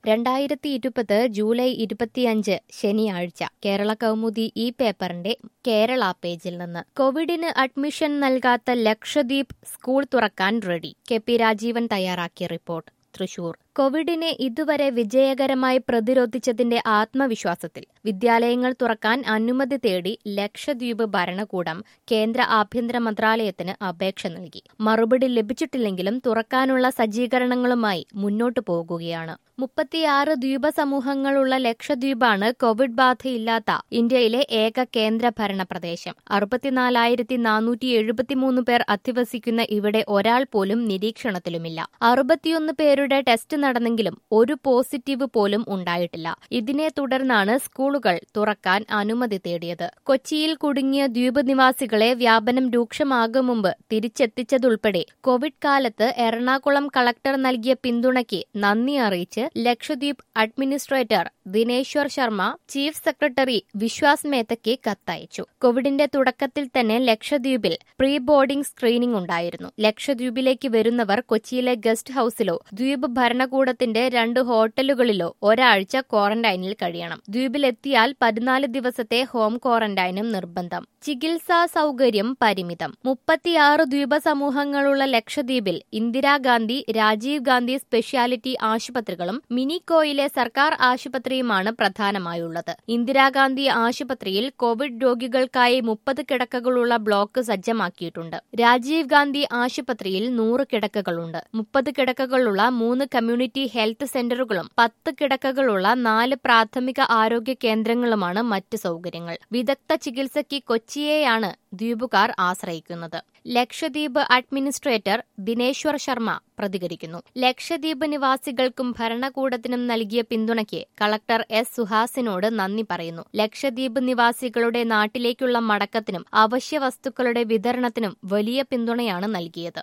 രണ്ടായിരത്തി ഇരുപത് ജൂലൈ ഇരുപത്തിയഞ്ച് ശനിയാഴ്ച കേരള കൗമുദി ഈ പേപ്പറിന്റെ കേരള പേജിൽ നിന്ന് കോവിഡിന് അഡ്മിഷൻ നൽകാത്ത ലക്ഷദ്വീപ് സ്കൂൾ തുറക്കാൻ റെഡി കെ പി രാജീവൻ തയ്യാറാക്കിയ റിപ്പോർട്ട് തൃശൂർ കോവിഡിനെ ഇതുവരെ വിജയകരമായി പ്രതിരോധിച്ചതിന്റെ ആത്മവിശ്വാസത്തിൽ വിദ്യാലയങ്ങൾ തുറക്കാൻ അനുമതി തേടി ലക്ഷദ്വീപ് ഭരണകൂടം കേന്ദ്ര ആഭ്യന്തര മന്ത്രാലയത്തിന് അപേക്ഷ നൽകി മറുപടി ലഭിച്ചിട്ടില്ലെങ്കിലും തുറക്കാനുള്ള സജ്ജീകരണങ്ങളുമായി മുന്നോട്ടു പോകുകയാണ് മുപ്പത്തിയാറ് ദ്വീപ സമൂഹങ്ങളുള്ള ലക്ഷദ്വീപാണ് കോവിഡ് ബാധയില്ലാത്ത ഇന്ത്യയിലെ ഏക കേന്ദ്ര ഭരണ പ്രദേശം അറുപത്തിനാലായിരത്തി നാനൂറ്റി എഴുപത്തിമൂന്ന് പേർ അധിവസിക്കുന്ന ഇവിടെ ഒരാൾ പോലും നിരീക്ഷണത്തിലുമില്ല അറുപത്തിയൊന്ന് പേരുടെ ടെസ്റ്റ് നടന്നെങ്കിലും ഒരു പോസിറ്റീവ് പോലും ഉണ്ടായിട്ടില്ല ഇതിനെ തുടർന്നാണ് സ്കൂളുകൾ തുറക്കാൻ അനുമതി തേടിയത് കൊച്ചിയിൽ കുടുങ്ങിയ ദ്വീപ് നിവാസികളെ വ്യാപനം രൂക്ഷമാകും മുമ്പ് തിരിച്ചെത്തിച്ചതുൾപ്പെടെ കോവിഡ് കാലത്ത് എറണാകുളം കളക്ടർ നൽകിയ പിന്തുണയ്ക്ക് നന്ദി അറിയിച്ച് Lakshadweep administrator Dineshwar Sharma chief secretary Vishwas മേത്തയ്ക്ക് കത്തയച്ചു കോവിഡിന്റെ തുടക്കത്തിൽ തന്നെ ലക്ഷദ്വീപിൽ പ്രീ ബോർഡിംഗ് സ്ക്രീനിംഗ് ഉണ്ടായിരുന്നു ലക്ഷദ്വീപിലേക്ക് വരുന്നവർ കൊച്ചിയിലെ ഗസ്റ്റ് ഹൌസിലോ ദ്വീപ് ഭരണകൂടത്തിന്റെ രണ്ട് ഹോട്ടലുകളിലോ ഒരാഴ്ച ക്വാറന്റൈനിൽ കഴിയണം ദ്വീപിലെത്തിയാൽ പതിനാല് ദിവസത്തെ ഹോം ക്വാറന്റൈനും നിർബന്ധം ചികിത്സാ സൗകര്യം പരിമിതം മുപ്പത്തിയാറ് ദ്വീപ സമൂഹങ്ങളുള്ള ലക്ഷദ്വീപിൽ ഇന്ദിരാഗാന്ധി രാജീവ് ഗാന്ധി സ്പെഷ്യാലിറ്റി ആശുപത്രികളും മിനിക്കോയിലെ സർക്കാർ ആശുപത്രിയുമാണ് പ്രധാനമായുള്ളത് ഇന്ദിരാഗാന്ധി ആശുപത്രിയിൽ കോവിഡ് രോഗികൾക്കായി മുപ്പത് കിടക്കകളുള്ള ബ്ലോക്ക് സജ്ജമാക്കിയിട്ടുണ്ട് രാജീവ് ഗാന്ധി ആശുപത്രിയിൽ നൂറ് കിടക്കകളുണ്ട് മുപ്പത് കിടക്കകളുള്ള മൂന്ന് കമ്മ്യൂണിറ്റി ഹെൽത്ത് സെന്ററുകളും പത്ത് കിടക്കകളുള്ള നാല് പ്രാഥമിക ആരോഗ്യ കേന്ദ്രങ്ങളുമാണ് മറ്റ് സൗകര്യങ്ങൾ വിദഗ്ധ ചികിത്സയ്ക്ക് കൊച്ചിയെയാണ് ദ്വീപുകാർ ആശ്രയിക്കുന്നത് ലക്ഷദ്വീപ് അഡ്മിനിസ്ട്രേറ്റർ ദിനേശ്വർ ശർമ്മ പ്രതികരിക്കുന്നു ലക്ഷദ്വീപ് നിവാസികൾക്കും ഭരണകൂടത്തിനും നൽകിയ പിന്തുണയ്ക്ക് കളക്ടർ എസ് സുഹാസിനോട് നന്ദി പറയുന്നു ലക്ഷദ്വീപ് നിവാസികളുടെ നാട്ടിലേക്കുള്ള മടക്കത്തിനും അവശ്യ വസ്തുക്കളുടെ വിതരണത്തിനും വലിയ പിന്തുണയാണ് നൽകിയത്